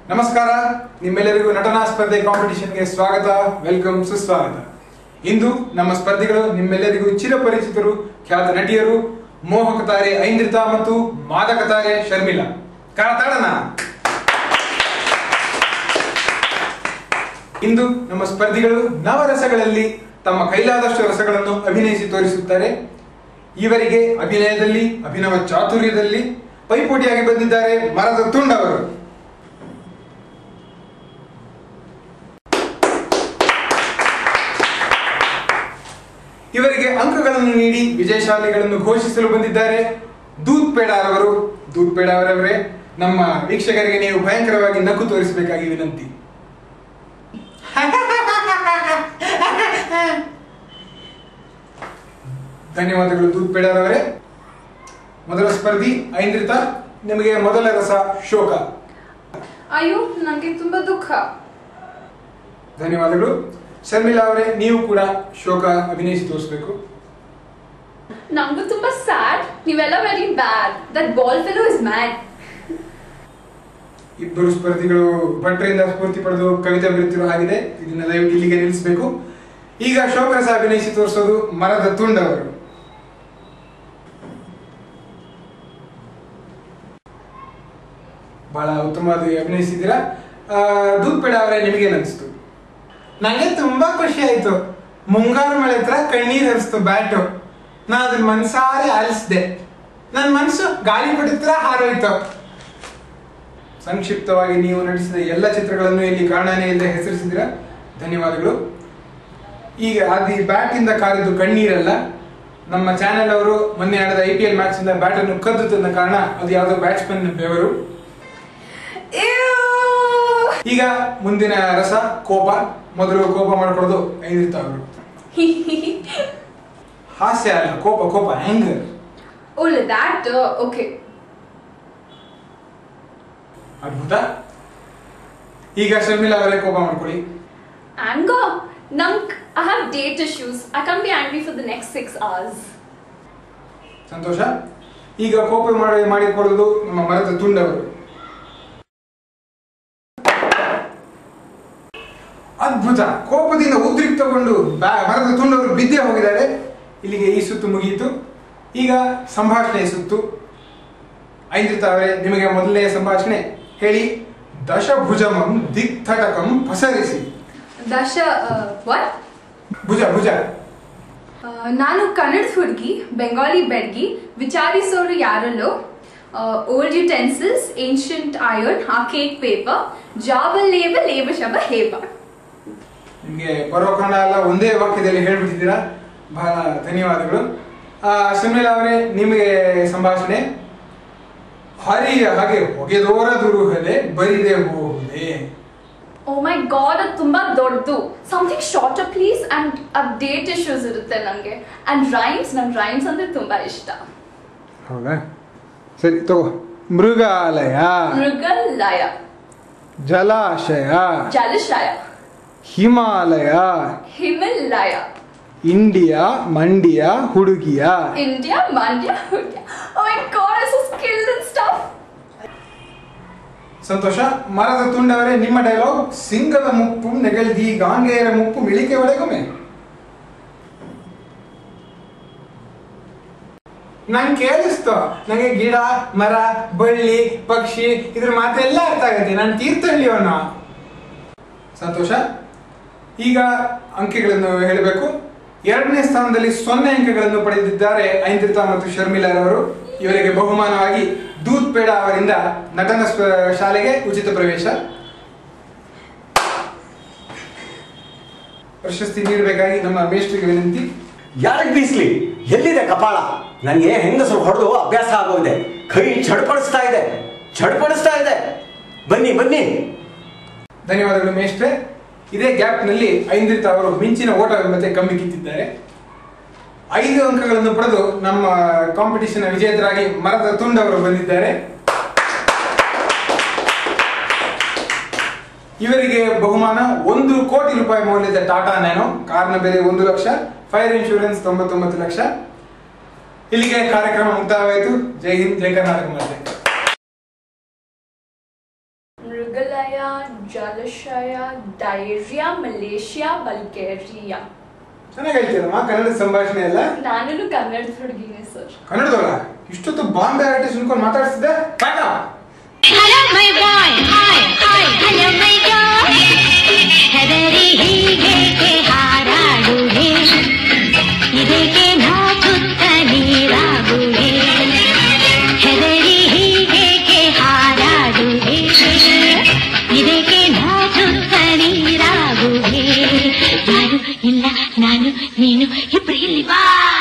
ನಮಸ್ಕಾರ ನಿಮ್ಮೆಲ್ಲರಿಗೂ ನಟನಾ ಸ್ಪರ್ಧೆ ಕಾಂಪಿಟಿಷನ್ಗೆ ಸ್ವಾಗತ ವೆಲ್ಕಮ್ ಸುಸ್ವಾಗತ ಇಂದು ನಮ್ಮ ಸ್ಪರ್ಧಿಗಳು ನಿಮ್ಮೆಲ್ಲರಿಗೂ ಚಿರಪರಿಚಿತರು ಖ್ಯಾತ ನಟಿಯರು ಮೋಹಕ ತಾರೆ ಐಂದ್ರಿತಾ ಮತ್ತು ಮಾದಕ ತಾರೆ ಶರ್ಮಿಳಾ ಕಾಳತಾಡನ ಇಂದು ನಮ್ಮ ಸ್ಪರ್ಧಿಗಳು ನವರಸಗಳಲ್ಲಿ ತಮ್ಮ ಕೈಲಾದಷ್ಟು ರಸಗಳನ್ನು ಅಭಿನಯಿಸಿ ತೋರಿಸುತ್ತಾರೆ ಇವರಿಗೆ ಅಭಿನಯದಲ್ಲಿ ಅಭಿನವ ಚಾತುರ್ಯದಲ್ಲಿ ಪೈಪೋಟಿಯಾಗಿ ಬಂದಿದ್ದಾರೆ ಮರದ ತುಂಡವರು ಇವರಿಗೆ ಅಂಕಗಳನ್ನು ನೀಡಿ ವಿಜಯಶಾಲಿಗಳನ್ನು ಘೋಷಿಸಲು ಬಂದಿದ್ದಾರೆ ದೂತ್ ಪೇಡಾರವರು ದೂತ್ ಪೇಡಾರವರೇ ನಮ್ಮ ವೀಕ್ಷಕರಿಗೆ ನೀವು ಭಯಂಕರವಾಗಿ ನಗು ತೋರಿಸಬೇಕಾಗಿ ವಿನಂತಿ ಧನ್ಯವಾದಗಳು ದೂತ್ ಪೇಡಾರವರೇ ಮೊದಲ ಸ್ಪರ್ಧಿ ಐಂದ್ರಿತಾ ನಿಮಗೆ ಮೊದಲ ರಸ ಶೋಕ ಅಯ್ಯೋ ನನಗೆ ತುಂಬಾ ದುಃಖ ಧನ್ಯವಾದಗಳು ಶರ್ಮಿಳಾ ಅವರೇ ನೀವು ಕೂಡ ಶೋಕ ಅಭಿನಯಿಸಿ ತೋರಿಸಬೇಕು ನಂಗೂ ತುಂಬಾ ಸ್ಯಾಡ್ ನೀವೆಲ್ಲ very bad that ball fellow is mad ಇಬ್ಬರು ಸ್ಪರ್ಧಿಗಳು ಭಟ್ರಿಂದ ಸ್ಫೂರ್ತಿ ಪಡೆದು ಕವಿತೆ ಬರೆಯುತ್ತಿರೋ ಹಾಗಿದೆ ಇದನ್ನ ದಯವಿಟ್ಟು ಇಲ್ಲಿಗೆ ನಿಲ್ಲಿಸಬೇಕು ಈಗ ಶೋಕರಸ ಅಭಿನಯಿಸಿ ತೋರಿಸೋದು ಮರದ ತುಂಡವರು ಬಹಳ ಉತ್ತಮವಾದ ಅಭಿನಯಿಸಿದ್ದೀರಾ ಆ, ದೂದ್ ಪೇಡ ಅವರೇ ನಿಮಗೇನು ಅನಿಸ್ತು ನನಗೆ ತುಂಬಾ ಖುಷಿ ಆಯ್ತು ಮುಂಗಾರು ಮಳೆ ಹತ್ರ ಕಣ್ಣೀರ್ ಹರಿಸ್ತು ಬ್ಯಾಟು ನಾ ಅದನ್ನ ಮನ್ಸಾರೆ ಆಲಿಸ್ದೆ ನನ್ನ ಮನಸ್ಸು ಗಾಳಿ ಪಡಿತ್ರ ಹಾರೋಯ್ತು ಸಂಕ್ಷಿಪ್ತವಾಗಿ ನೀವು ನಟಿಸಿದ ಎಲ್ಲ ಚಿತ್ರಗಳನ್ನು ಇಲ್ಲಿ ಕಾರಣನೇ ಇಲ್ಲದೆ ಹೆಸರಿಸಿದಿರ ಧನ್ಯವಾದಗಳು ಈಗ ಅದು ಈ ಬ್ಯಾಟ್ ಇಂದ ಕಾರಿದ್ದು ಕಣ್ಣೀರಲ್ಲ ನಮ್ಮ ಚಾನೆಲ್ ಅವರು ಮೊನ್ನೆ ಆಡಿದ ಐ ಪಿ ಎಲ್ ಮ್ಯಾಚ್ ಇಂದ ಬ್ಯಾಟ್ ಅನ್ನು ಕದ್ದು ತಂದ ಕಾರಣ ಅದು ಯಾವುದೋ ಬ್ಯಾಟ್ಸ್ಮನ್ ಬೆವರು ಈಗ ಮುಂದಿನ ರಸ ಕೋಪ ಮೊದಲು ಕೋಪ ಮಾಡ್ಕೊಳ್ಳೋದು ಐದಿರ್ತ ಅವರು ಹಾಸ್ಯ ಅಲ್ಲ ಕೋಪ ಕೋಪ ಆಂಗರ್ ಓಲ್ ದ್ಯಾಟ್ ಓಕೆ ಅದ್ಭುತ ಈಗ ಶರ್ಮಿಳಾ ಅವರೇ ಕೋಪ ಮಾಡ್ಕೊಳ್ಳಿ ಆಂಗೋ ನಂಗ್ I have date issues I can be angry for the next six hours ಸಂತೋಷ ಈಗ ಕೋಪ ಮಾಡಿ ಮಾಡಿಕೊಳ್ಳೋದು ನಮ್ಮ ಮರದ ತುಂಡವರು ಅದ್ಭುತ ಕೋಪದಿಂದ ಉದ್ರಿಕ್ತಗೊಂಡು ಬಾ- ಮರದ ತುಂಡವರು ಬಿದ್ದೇ ಹೋಗಿದ್ದಾರೆ ಇಲ್ಲಿಗೆ ಈ ಸುತ್ತು ಮುಗಿಯಿತು ಈಗ ಸಂಭಾಷಣೆಯ ಸುತ್ತು ಐಂದ್ರಿತ ಅವರೇ ನಿಮಗೆ ಮೊದಲನೆಯ ಸಂಭಾಷಣೆ ಹೇಳಿ ದಶಭುಜಮಂ ದಿಕ್ಥಟಕಂ ಪಸರಿಸಿ ದಶ ವಾಟ್ ಭುಜ ಭುಜ ನಾನು ಕನ್ನಡದ ಹುಡುಗಿ ಬೆಂಗಾಲಿ ಬೆಡ್ಗಿ ವಿಚಾರಿಸೋರು ಯಾರಲ್ಲೋ ಓಲ್ಡ್ ಯುಟೆನ್ಸಿಲ್ಸ್ ಏನ್ಷಂಟ್ ಐರನ್ ಆಕೇಕ್ ಪೇಪರ್ ಜಾಬಲ್ ಲೇಬ ಲೇಬ ಶಬ ಹೇಬ ನಿಮಗೆ ಬರೋ ಕನ್ನಡ ಎಲ್ಲ ಒಂದೇ ವಾಕ್ಯದಲ್ಲಿ ಹೇಳ್ಬಿಟ್ಟಿದ್ದೀರಾ ಬಹಳ ಧನ್ಯವಾದಗಳು ಆ, ಶರ್ಮಿಳಾ ಅವರೇ ನಿಮಗೆ ಸಂಭಾಷಣೆ ಹರಿಯ ಹಾಗೆ ಹೊಗೆದೋರ ದುರುಹದೆ ಬರಿದೆ ಹೋಗುದೆ ಓ ಮೈ ಗಾಡ್ ಅದು ತುಂಬಾ ದೊಡ್ಡದು something short please and update issues ಇರುತ್ತೆ ನನಗೆ ಅಂಡ್ ರೈಮ್ಸ್ ನಂಗೆ ರೈಮ್ಸ್ ಅಂದ್ರೆ ತುಂಬಾ ಇಷ್ಟ ಹೌದಾ ಸರಿ ತಗೋ ಮೃಗಾಲಯ ಮೃಗಲಯ ಜಲಾಶಯ ಜಲಶಯ ಹಿಮಾಲಯ ಹಿಮಲಯ ಇಂಡಿಯಾ ಮಂಡ್ಯ ಹುಡುಗಿಯ India Mandya oh my God so skilled and stuff ಸಂತೋಷ ಮರದ ತುಂಡವರೇ ನಿಮ್ಮ ಡೈಲಾಗ್ ಸಿಂಗದ ಮುಪ್ಪು ನೆಗಳ್ದಿ ಗಾಂಗೇಯರ ಮುಪ್ಪು ಮಿಳಿಕೆ ಒಳಗೊಮ್ಮೆ ನಂಗೆ ಕೇಳಿಸ್ತು ನಂಗೆ ಗಿಡ ಮರ ಬಳ್ಳಿ ಪಕ್ಷಿ ಇದ್ರ ಮಾತೆಲ್ಲ ಅರ್ಥ ಆಗತ್ತೆ ನಾನು ತೀರ್ಥಹಳ್ಳಿಯವನು ಸಂತೋಷ ಈಗ ಅಂಕೆಗಳನ್ನು ಹೇಳಬೇಕು ಎರಡನೇ ಸ್ಥಾನದಲ್ಲಿ ಸೊನ್ನೆ ಅಂಕಗಳನ್ನು ಪಡೆದಿದ್ದಾರೆ ಐಂದ್ರಿತಾ ಮತ್ತು ಶರ್ಮಿಳಾ ಅವರು ಇವರಿಗೆ ಬಹುಮಾನವಾಗಿ ದೂತ್ ಪೇಡ ಅವರಿಂದ ನಟನ ಸ್ಪ- ಶಾಲೆಗೆ ಉಚಿತ ಪ್ರವೇಶ ಪ್ರಶಸ್ತಿ ನೀಡಬೇಕಾಗಿ ನಮ್ಮ ಮೇಷ್ಟ್ರಿಗೆ ವಿನಂತಿ ಯಾರಿಗೆ ಬೀಸ್ಲಿ ಎಲ್ಲಿದೆ ಕಪಾಳ ನನಗೆ ಹೆಂಗಸರು ಹೊಡೆದು ಅಭ್ಯಾಸ ಆಗೋಗಿದೆ ಕೈ ಚಡ್ಪಡಿಸ್ತಾ ಇದೆ ಚಡ್ಪಡಿಸ್ತಾ ಇದೆ ಬನ್ನಿ ಬನ್ನಿ ಧನ್ಯವಾದಗಳು ಮೇಷ್ಟ್ರೆ ಇದೇ ಗ್ಯಾಪ್ನಲ್ಲಿ ಐಂದ್ರಿತಾ ಅವರು ಮಿಂಚಿನ ಓಟ ಮತ್ತೆ ಕಮ್ಮಿ ಕಿತ್ತಿದ್ದಾರೆ ಐದು ಅಂಕಗಳನ್ನು ಪಡೆದು ನಮ್ಮ ಕಾಂಪಿಟಿಷನ್ ವಿಜೇತರಾಗಿ ಮರದ ತುಂಡವರು ಬಂದಿದ್ದಾರೆ ಇವರಿಗೆ ಬಹುಮಾನ ಒಂದು ಕೋಟಿ ರೂಪಾಯಿ ಮೌಲ್ಯದ ಟಾಟಾ ನ್ಯಾನೋ ಕಾರ್ನ ಬೆಲೆ ಒಂದು ಲಕ್ಷ ಫೈರ್ ಇನ್ಶೂರೆನ್ಸ್ ತೊಂಬತ್ತೊಂಬತ್ತು ಲಕ್ಷ ಇಲ್ಲಿಗೆ ಕಾರ್ಯಕ್ರಮ ಮುಕ್ತಾಯವಾಯಿತು ಜೈ ಹಿಂದ್ ಜೈ ಕರ್ನಾಟಕ ಮಾತೆ ಮೃಗಲಯ ಜಲಾಶಯ ಡೈರಿಯಾ ಮಲೇಷಿಯಾ ಬಲ್ಗೇರಿಯಾ ಚೆನ್ನಾಗಿ ಹೇಳ್ತೀರಮ್ಮ ಕನ್ನಡ ಸಂಭಾಷಣೆ ಎಲ್ಲ ನಾನು ಕನ್ನಡದ ಹುಡುಗಿನೇ ಸರ್ ಕನ್ನಡದವರ ಇಷ್ಟೊತ್ತು ಬಾಂಬೆ ಆರ್ಟಿಸ್ಟ್ ಅನ್ಕೊಂಡು ಮಾತಾಡ್ತಿದ್ದೆ ಕಾಕ Hello, my boy. Hi, hi. Hello, my boy. ಹೆದರಿ ಹೀಗೇಕೆ ಹಾರಾಡುವೆ ಇದಕ್ಕೆ ನಾಚುತ್ತ ನೀರಾಗುವೆ ಹೆದರಿ ಹೀಗೇಕೆ ಹಾರಾಡುವೆ ಇದಕ್ಕೆ ನಾಚುತ್ತ ನೀರಾಗುವೆ ಯಾರು ಇಲ್ಲ ನಾನು ನೀನು ಇಬ್ರು ಇಲ್ಲಿ ಬಾ